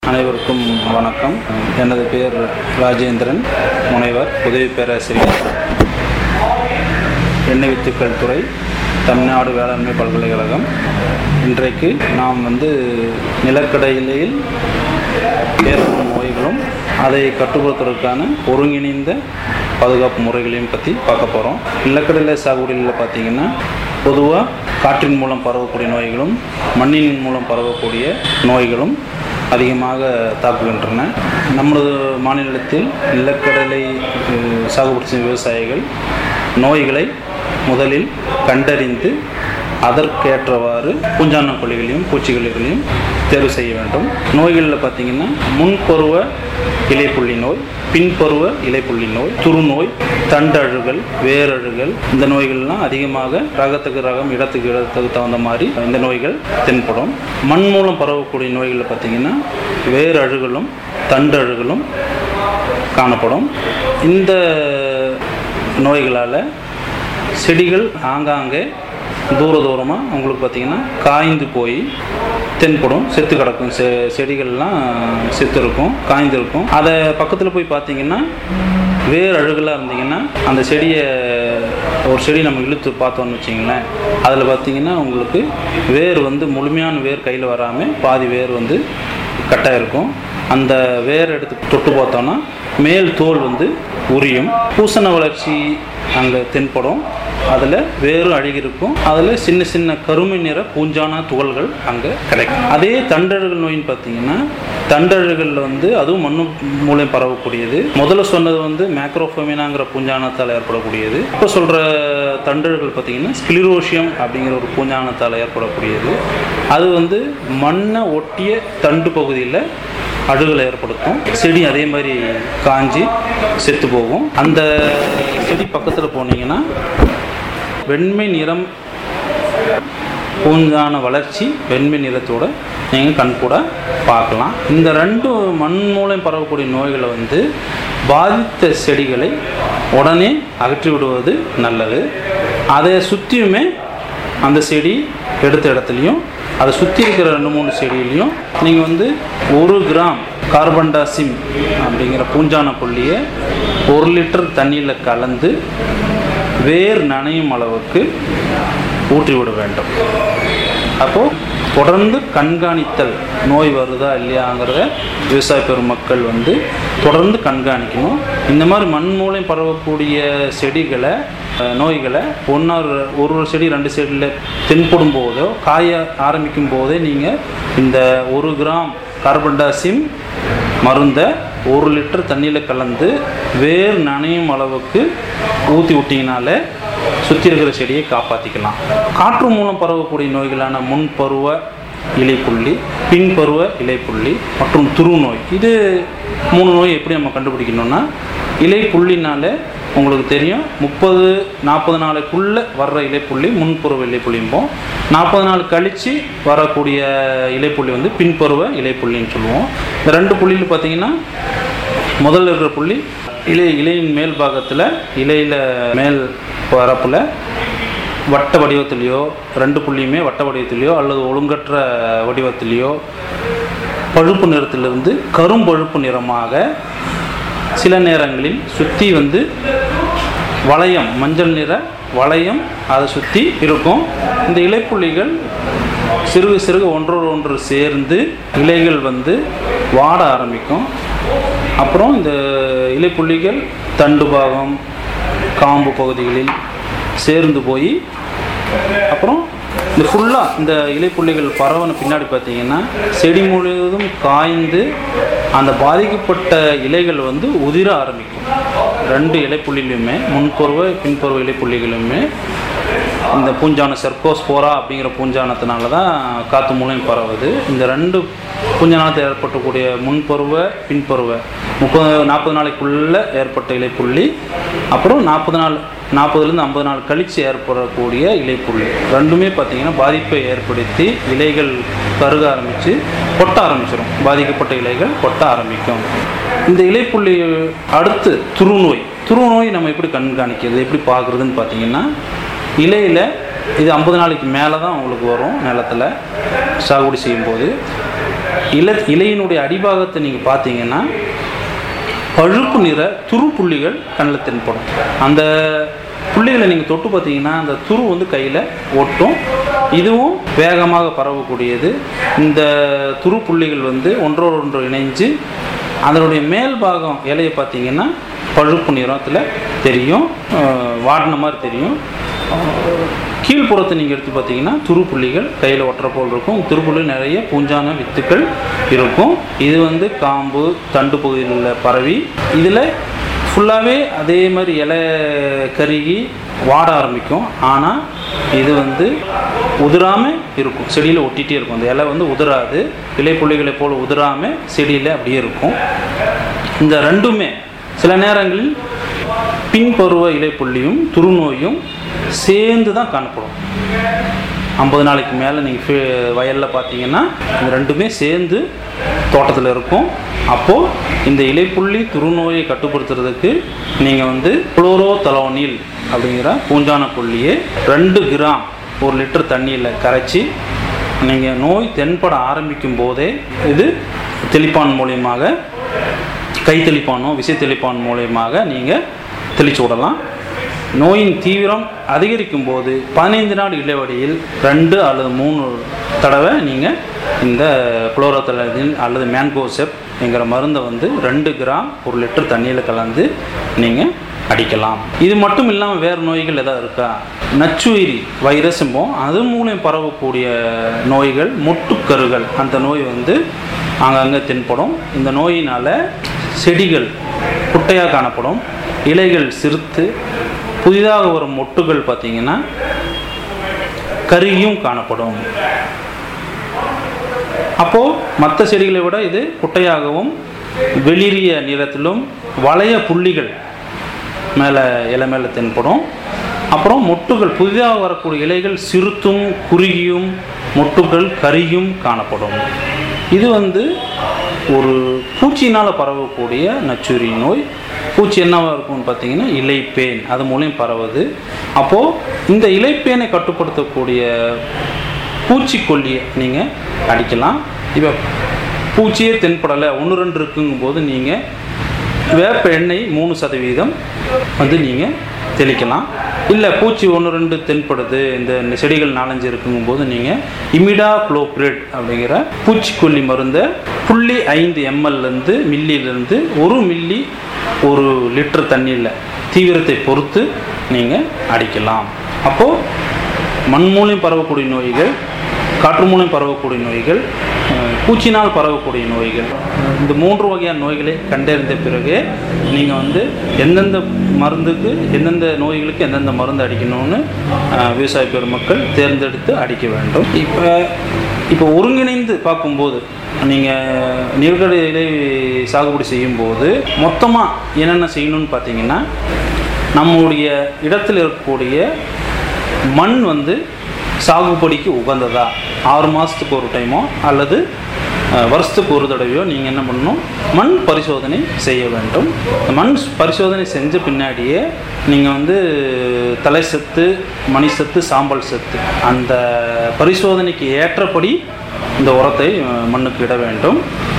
அனைவருக்கும் வணக்கம் எனது பெயர் ராஜேந்திரன் முனைவர் உதவி பேராசிரியர் எண்ணெய் வித்துக்கள் துறை தமிழ்நாடு வேளாண்மை பல்கலைக்கழகம் இன்றைக்கு நாம் வந்து நிலக்கடலையில் ஏற்படும் நோய்களும் அதை கட்டுப்படுத்துவதற்கான ஒருங்கிணைந்த பாதுகாப்பு முறைகளையும் பற்றி பார்க்க போகிறோம் நிலக்கடலை சாகுபடியில் பார்த்தீங்கன்னா பொதுவாக காற்றின் மூலம் பரவக்கூடிய நோய்களும் மண்ணின் மூலம் பரவக்கூடிய நோய்களும் அதிகமாக தாக்குகின்றன நமது மாநிலத்தில் நிலக்கடலை அஹ், சாகுபடி செய்யும் விவசாயிகள் நோய்களை முதலில் கண்டறிந்து அதற்கேற்றவாறு பூஞ்சான கொல்லிகளையும் பூச்சிக்கொல்லிகளையும் தேர்வு செய்ய வேண்டும் நோய்களில் பார்த்தீங்கன்னா முன்பருவ இலைப்புள்ளி நோய் பின்பருவ இலைப்புள்ளி நோய் துருநோய் தண்டழுகல் வேரழுகல் இந்த நோய்கள்லாம் அதிகமாக ரகத்துக்கு ரகம் இடத்துக்கு இடத்துக்கு தகுந்த மாதிரி இந்த நோய்கள் தென்படும் மண் மூலம் பரவக்கூடிய நோய்களில் பார்த்தீங்கன்னா வேரழுகலும் தண்டழுகலும் காணப்படும் இந்த நோய்களால் செடிகள் ஆங்காங்கே தூர தூரமாக உங்களுக்கு பார்த்தீங்கன்னா காய்ந்து போய் தென்படும் செத்து கிடக்கும் செ செடிகள்லாம் செத்து இருக்கும் காய்ந்து இருக்கும் அதை பக்கத்தில் போய் பார்த்தீங்கன்னா வேர் அழுகலாக இருந்தீங்கன்னா அந்த செடியை ஒரு செடி நம்ம இழுத்து பார்த்தோம்னு வச்சிங்களேன் அதில் பார்த்தீங்கன்னா உங்களுக்கு வேர் வந்து முழுமையான வேர் கையில் வராமல் பாதி வேர் வந்து கட்டாக இருக்கும் அந்த வேர் எடுத்து தொட்டு பார்த்தோன்னா மேல் தோல் வந்து உரியும் பூசண வளர்ச்சி அங்கே தென்படும் அதில் வேரும் அழுகிருக்கும் அதில் சின்ன சின்ன கருமை நிற பூஞ்சான துகள்கள் அங்கே கிடைக்கும் அதே தண்டழுகல் நோயின்னு பார்த்தீங்கன்னா தண்டழுகலில் வந்து அதுவும் மண்ணு மூலம் பரவக்கூடியது முதல்ல சொன்னது வந்து மேக்ரோஃபோமினாங்கிற பூஞ்சானத்தால் ஏற்படக்கூடியது இப்போ சொல்கிற தண்டழுகல் பார்த்தீங்கன்னா ஸ்கிலிரோஷியம் அப்படிங்கிற ஒரு பூஞ்சானத்தால் ஏற்படக்கூடியது அது வந்து மண்ணை ஒட்டிய தண்டு பகுதியில் அழுகலை ஏற்படுத்தும் செடி அதே மாதிரி காஞ்சி செத்து போகும் அந்த செடி பக்கத்தில் போனீங்கன்னா வெண்மை நிறம் பூஞ்சான வளர்ச்சி வெண்மை நிறத்தோட நீங்கள் கண்கூட பார்க்கலாம் இந்த ரெண்டு மண் மூலம் பரவக்கூடிய நோய்களை வந்து பாதித்த செடிகளை உடனே அகற்றி விடுவது நல்லது அதை சுற்றியுமே அந்த செடி எடுத்த இடத்துலையும் அதை சுற்றி இருக்கிற ரெண்டு மூணு செடியிலையும் நீங்கள் வந்து ஒரு கிராம் கார்பன்டாசிம் அப்படிங்கிற பூஞ்சான புள்ளியை ஒரு லிட்டர் தண்ணியில் கலந்து வேர் நனையும் அளவுக்கு ஊற்றி விட வேண்டும் அப்போது தொடர்ந்து கண்காணித்தல் நோய் வருதா இல்லையாங்கிறத விவசாய பெருமக்கள் வந்து தொடர்ந்து கண்காணிக்கணும் இந்த மாதிரி மண் மூலம் பரவக்கூடிய செடிகளை அஹ், நோய்களை ஒன்றா ஒரு ஒரு செடி ரெண்டு செடியில் தென்படும் போதோ காய ஆரம்பிக்கும் போதே நீங்கள் இந்த ஒரு கிராம் கார்பன்டாசிம் மருந்தை ஒரு லிட்டர் தண்ணியில் கலந்து வேர் நனையும் அளவுக்கு ஊற்றி விட்டிங்கனாலே சுற்றி இருக்கிற செடியை காப்பாற்றிக்கலாம் காற்று மூலம் பரவக்கூடிய நோய்களான முன்பருவ இலைப்புள்ளி பின்பருவ இலைப்புள்ளி மற்றும் துருநோய் இது மூணு நோய் எப்படி நம்ம கண்டுபிடிக்கணும்னா இலைப்புள்ளினால உங்களுக்கு தெரியும் முப்பது நாற்பது நாளைக்குள்ளே வர்ற இலைப்புள்ளி முன்பருவ இலைப்புள்ளிம்போம் நாற்பது நாள் கழித்து வரக்கூடிய இலைப்புள்ளி வந்து பின்பருவ இலைப்புள்ளின்னு சொல்லுவோம் இந்த ரெண்டு புள்ளியில் பார்த்தீங்கன்னா முதல்ல இருக்கிற புள்ளி இலை இலையின் மேல் பாகத்தில் இலையில் மேல் பரப்பில் வட்ட வடிவத்திலேயோ ரெண்டு புள்ளியுமே வட்ட வடிவத்திலேயோ அல்லது ஒழுங்கற்ற வடிவத்திலேயோ பழுப்பு நிறத்திலிருந்து கரும்பழுப்பு நிறமாக சில நேரங்களில் சுற்றி வந்து வளையம் மஞ்சள் நிற வளையம் அதை சுற்றி இருக்கும் இந்த இலைப்புள்ளிகள் சிறுக சிறுக ஒன்றோடு ஒன்று சேர்ந்து இலைகள் வந்து வாட ஆரம்பிக்கும் அப்புறம் இந்த இலைப்புள்ளிகள் தண்டு பாகம் காம்பு பகுதிகளில் சேர்ந்து போய் அப்புறம் இந்த ஃபுல்லாக இந்த இலைப்புள்ளிகள் பரவன பின்னாடி பார்த்தீங்கன்னா செடி முழுவதும் காய்ந்து அந்த பாதிக்கப்பட்ட இலைகள் வந்து உதிர ஆரம்பிக்கும் ரெண்டு இலைப்புள்ளிலையுமே முன்பருவ பின்பருவ இலைப்புள்ளிகளுமே இந்த பூஞ்சான செர்கோஸ்போரா அப்படிங்கிற பூஞ்சானத்தினால தான் காற்று மூலம் பரவுது இந்த ரெண்டு பூஞ்சானத்தில் ஏற்பட்டக்கூடிய முன்பருவ பின்பருவ முப்பது நாற்பது நாளைக்குள்ளே ஏற்பட்ட இலைப்புள்ளி அப்புறம் நாற்பது நாள் நாற்பதுலேருந்து ஐம்பது நாள் கழித்து ஏற்படக்கூடிய இலைப்புள்ளி ரெண்டுமே பார்த்திங்கன்னா பாதிப்பை ஏற்படுத்தி இலைகள் கருக ஆரம்பித்து கொட்ட ஆரம்பிச்சிடும் பாதிக்கப்பட்ட இலைகள் கொட்ட ஆரம்பிக்கும் இந்த இலைப்புள்ளி அடுத்து துருநோய் துருநோய் நம்ம எப்படி கண்காணிக்கிறது எப்படி பார்க்குறதுன்னு பார்த்தீங்கன்னா இலையில் இது ஐம்பது நாளைக்கு மேலே தான் உங்களுக்கு வரும் நிலத்தில் சாகுபடி செய்யும்போது இல இலையினுடைய அடிபாகத்தை நீங்கள் பார்த்தீங்கன்னா பழுப்பு நிற துரு புள்ளிகள் கண்ணில் தென்படும் அந்த புள்ளிகளை நீங்கள் தொட்டு பார்த்தீங்கன்னா அந்த துரு வந்து கையில் ஒட்டும் இதுவும் வேகமாக பரவக்கூடியது இந்த துரு புள்ளிகள் வந்து ஒன்றோடு ஒன்று இணைஞ்சு அதனுடைய மேல் பாகம் இலையை பார்த்தீங்கன்னா பழுப்பு நிறத்தில் தெரியும் அஹ் வாடின மாதிரி தெரியும் கீழ்ப்புறத்தை நீங்கள் எடுத்து பார்த்தீங்கன்னா துருப்புள்ளிகள் கையில் ஒட்டுற போல் இருக்கும் துருப்புள்ளி நிறைய பூஞ்சான வித்துக்கள் இருக்கும் இது வந்து காம்பு தண்டு பகுதியில் பரவி இதில் ஃபுல்லாகவே அதே மாதிரி இலை கருகி வாட ஆரம்பிக்கும் ஆனால் இது வந்து உதிராமல் இருக்கும் செடியில் ஒட்டிகிட்டே இருக்கும் அந்த இலை வந்து உதிராது இலை புள்ளிகளை போல் உதிராமல் செடியில் அப்படியே இருக்கும் இந்த ரெண்டுமே சில நேரங்களில் பின்பருவ இலைப்புள்ளியும் துருநோயும் சேர்ந்து தான் காணப்படும் ஐம்பது நாளைக்கு மேலே நீங்கள் வயலில் பார்த்தீங்கன்னா இந்த ரெண்டுமே சேர்ந்து தோட்டத்தில் இருக்கும் அப்போது இந்த இலைப்புள்ளி துருநோயை கட்டுப்படுத்துறதுக்கு நீங்கள் வந்து குளோரோ தலோனில் அப்படிங்கிற பூஞ்சான புள்ளியை ரெண்டு கிராம் ஒரு லிட்டர் தண்ணியில் கரைச்சி நீங்கள் நோய் தென்பட ஆரம்பிக்கும் போதே இது தெளிப்பான் மூலியமாக கை தெளிப்பானோ விசை தெளிப்பான் மூலியமாக நீங்கள் தெளிச்சு விடலாம் நோயின் தீவிரம் அதிகரிக்கும் போது பதினைந்து நாள் இடைவெளியில் ரெண்டு அல்லது மூணு தடவை நீங்கள் இந்த குளோரோத்தலதின் அல்லது மேன்கோசெப் என்கிற மருந்தை வந்து ரெண்டு கிராம் ஒரு லிட்டர் தண்ணியில் கலந்து நீங்கள் அடிக்கலாம் இது மட்டும் இல்லாமல் வேறு நோய்கள் எதாவது இருக்கா நச்சுயிரி வைரஸும்போம் அது மூலம் பரவக்கூடிய நோய்கள் மொட்டுக்கருகள் அந்த நோய் வந்து அங்கங்கே தென்படும் இந்த நோயினால் செடிகள் குட்டையாக காணப்படும் இலைகள் சிறுத்து புதிதாக வரும் மொட்டுகள் பார்த்திங்கன்னா கருகியும் காணப்படும் அப்போது மற்ற செடிகளை விட இது குட்டையாகவும் வெளிரிய நிறத்திலும் வளைய புள்ளிகள் மேலே இலை மேலே தென்படும் அப்புறம் மொட்டுகள் புதிதாக வரக்கூடிய இலைகள் சிறுத்தும் குறுகியும் மொட்டுகள் கரியும் காணப்படும் இது வந்து ஒரு பூச்சியினால் பரவக்கூடிய நச்சுரி நோய் பூச்சி என்னவா இருக்கும்னு பார்த்தீங்கன்னா இலைப்பேன் அது மூலியம் பரவுது அப்போது இந்த இலைப்பேனை கட்டுப்படுத்தக்கூடிய பூச்சிக்கொல்லியை நீங்கள் அடிக்கலாம் இப்போ பூச்சியே தென்படலை ஒன்று ரெண்டு இருக்குங்கும்போது நீங்கள் வேப்ப எண்ணெய் மூணு சதவீதம் வந்து நீங்கள் தெளிக்கலாம் இல்லை பூச்சி ஒன்று ரெண்டு தென்படுது இந்த செடிகள் நாலஞ்சு இருக்குங்கும்போது நீங்கள் இமிடா குளோப்ரேட் அப்படிங்கிற பூச்சிக்கொல்லி மருந்தை புள்ளி ஐந்து எம்எல்லேருந்து மில்லியிலேருந்து ஒரு மில்லி ஒரு லிட்டர் தண்ணியில் தீவிரத்தை பொறுத்து நீங்கள் அடிக்கலாம் அப்போது மண் மூலம் பரவக்கூடிய நோய்கள் காற்று மூலம் பரவக்கூடிய நோய்கள் அஹ், பூச்சினால் பரவக்கூடிய நோய்கள் இந்த மூன்று வகையான நோய்களை கண்டறிந்த பிறகு நீங்கள் வந்து எந்தெந்த மருந்துக்கு எந்தெந்த நோய்களுக்கு எந்தெந்த மருந்து அடிக்கணும்னு அஹ், விவசாய பெருமக்கள் தேர்ந்தெடுத்து அடிக்க வேண்டும் இப்போ இப்போ ஒருங்கிணைந்து பார்க்கும்போது நீங்கள் நீர்க்கடை இலை சாகுபடி செய்யும்போது மொத்தமாக என்னென்ன செய்யணும்னு பார்த்தீங்கன்னா நம்முடைய இடத்தில் இருக்கக்கூடிய மண் வந்து சாகுபடிக்கு உகந்ததா ஆறு மாதத்துக்கு ஒரு டைமோ அல்லது அஹ், வருஷத்துக்கு ஒரு தடவையோ நீங்கள் என்ன பண்ணணும் மண் பரிசோதனை செய்ய வேண்டும் இந்த மண் பரிசோதனை செஞ்ச பின்னாடியே நீங்கள் வந்து தலை சத்து மணி சத்து சாம்பல் சத்து அந்த பரிசோதனைக்கு ஏற்றபடி இந்த உரத்தை அஹ், மண்ணுக்கு இட வேண்டும்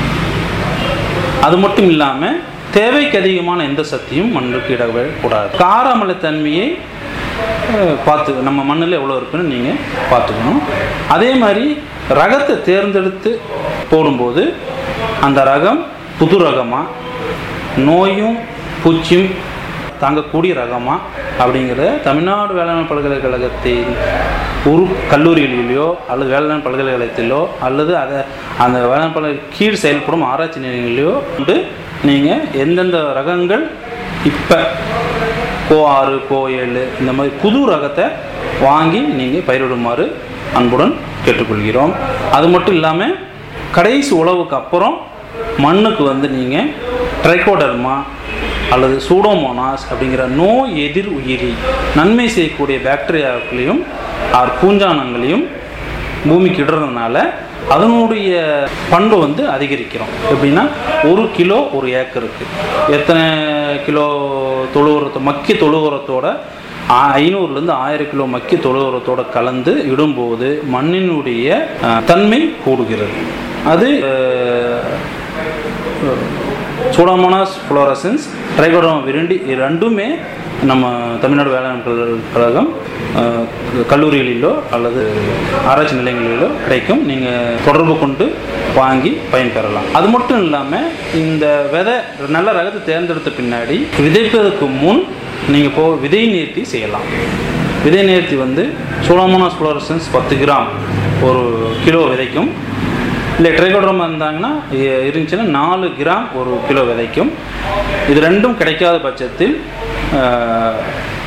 அது மட்டும் இல்லாமல் தேவைக்கு அதிகமான எந்த சக்தியும் மண்ணுக்கு இடவே கூடாது கார அமிலத்தன்மையை அஹ், பார்த்து நம்ம மண்ணில் எவ்வளோ இருக்குன்னு நீங்கள் பார்த்துக்கணும் அதே மாதிரி ரகத்தை தேர்ந்தெடுத்து போடும்போது அந்த ரகம் புது ரகமாக நோயும் பூச்சியும் தாங்கக்கூடிய ரகமா அப்படிங்கிறத தமிழ்நாடு வேளாண் பல்கலைக்கழகத்தின் உரு கல்லூரிகளிலோ அல்லது வேளாண் பல்கலைக்கழகத்திலோ அல்லது அதை அந்த வேளாண் பல்கலை கீழ் செயல்படும் ஆராய்ச்சி நிலையங்களிலோ வந்து நீங்கள் எந்தெந்த ரகங்கள் இப்போ கோ ஆறு கோ ஏழு இந்த மாதிரி புது ரகத்தை வாங்கி நீங்கள் பயிரிடுமாறு அன்புடன் கேட்டுக்கொள்கிறோம் அது மட்டும் இல்லாமல் கடைசி உழவுக்கு அப்புறம் மண்ணுக்கு வந்து நீங்கள் ட்ரைகோடர்மா அல்லது சூடோமோனாஸ் அப்படிங்கிற நோய் எதிர் உயிரி நன்மை செய்யக்கூடிய பாக்டீரியாக்களையும் ஆர் பூஞ்சானங்களையும் பூமிக்கு இடுறதுனால அதனுடைய பண்பை வந்து அதிகரிக்கிறோம் எப்படின்னா ஒரு கிலோ ஒரு ஏக்கருக்கு எத்தனை கிலோ தொழு உரத்தை மக்கிய தொழு உரத்தோட ஆ- ஐநூறுலேருந்து ஆயிரம் கிலோ மக்கிய தொழு உரத்தோட கலந்து இடும்போது மண்ணினுடைய அஹ், தன்மை கூடுகிறது அது சூடாமோனாஸ் ஃப்ளோரசன்ஸ் ட்ரைகோடோமா விரண்டி இது ரெண்டுமே நம்ம தமிழ்நாடு வேளாண் கல்- கழகம் அஹ், கல்லூரிகளிலோ அல்லது ஆராய்ச்சி நிலையங்களிலோ கிடைக்கும் நீங்கள் தொடர்பு கொண்டு வாங்கி பயன்பெறலாம் அது மட்டும் இல்லாமல் இந்த விதை நல்ல ரகத்தை தேர்ந்தெடுத்த பின்னாடி விதைப்பதற்கு முன் நீங்கள் போ விதை நேர்த்தி செய்யலாம் விதை நேர்த்தி வந்து சோலோமோனாஸ் ஃப்ளோரசன்ஸ் பத்து கிராம் ஒரு கிலோ விதைக்கும் இல்லை ட்ரைகோட்ரோமா இருந்தாங்கன்னா இ- இருந்துச்சுன்னா நாலு கிராம் ஒரு கிலோ விதைக்கும் இது ரெண்டும் கிடைக்காத பட்சத்தில் ஆஹ்,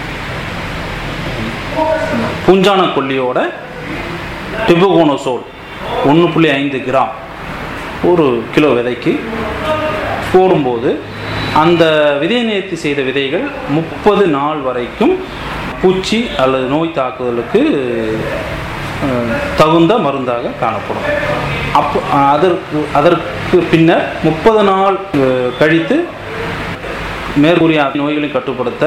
பூஞ்சான கொல்லியோட டிபுகோனோசோல் ஒன்று புள்ளி ஐந்து கிராம் ஒரு கிலோ விதைக்கு போடும்போது அந்த விதை நேர்த்தி செய்த விதைகள் முப்பது நாள் வரைக்கும் பூச்சி அல்லது நோய் தாக்குதலுக்கு அஹ், தகுந்த மருந்தாக காணப்படும் அப்போ அதற்கு அதற்கு பின்னர் முப்பது நாள் அஹ், கழித்து மேற்கூறிய நோய்களை கட்டுப்படுத்த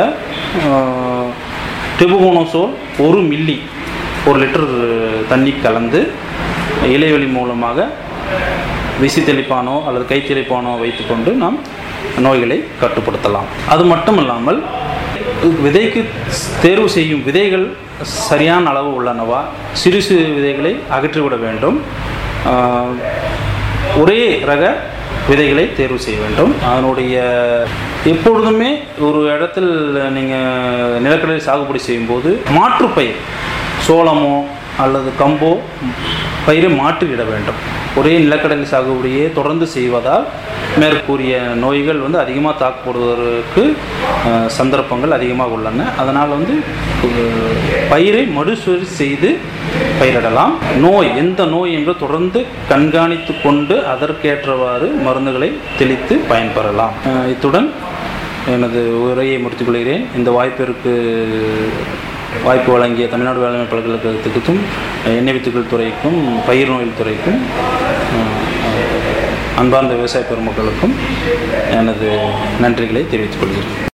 டிபுகோனோசோல் ஒரு மில்லி ஒரு லிட்டர் தண்ணி கலந்து இலைவெளி மூலமாக விசி தெளிப்பானோ அல்லது கை தெளிப்பானோ வைத்துக்கொண்டு நாம் நோய்களை கட்டுப்படுத்தலாம் அது மட்டும் இல்லாமல் விதைக்கு தேர்வு செய்யும் விதைகள் சரியான அளவு உள்ளனவா சிறு சிறு விதைகளை அகற்றிவிட வேண்டும் ஆஹ், ஒரே ரக விதைகளை தேர்வு செய்ய வேண்டும் அதனுடைய எப்பொழுதுமே ஒரு இடத்தில் நீங்கள் நிலக்கடலை சாகுபடி செய்யும்போது மாற்றுப்பயிர் சோளமோ அல்லது கம்போ பயிரை மாற்றிவிட வேண்டும் ஒரே நிலக்கடலை சாகுபடியே தொடர்ந்து செய்வதால் மேற்கூறிய நோய்கள் வந்து அதிகமாக தாக்கப்படுவதற்கு அஹ், சந்தர்ப்பங்கள் அதிகமாக உள்ளன அதனால் வந்து அஹ், பயிரை மறுசுழற்சி செய்து பயிரிடலாம் நோய் எந்த நோய் என்று தொடர்ந்து கண்காணித்து கொண்டு அதற்கேற்றவாறு மருந்துகளை தெளித்து பயன்பெறலாம் அஹ், இத்துடன் எனது உரையை முடித்துக்கொள்கிறேன் இந்த வாய்ப்பிற்கு வாய்ப்பு வழங்கிய தமிழ்நாடு வேளாண்மை பல்கலைக்கழகத்துக்கும் எண்ணெய் வித்துக்கள் துறைக்கும் பயிர் நோயல் துறைக்கும் அஹ், அன்பார்ந்த விவசாய பெருமக்களுக்கும் எனது நன்றிகளை தெரிவித்துக் கொள்கிறேன்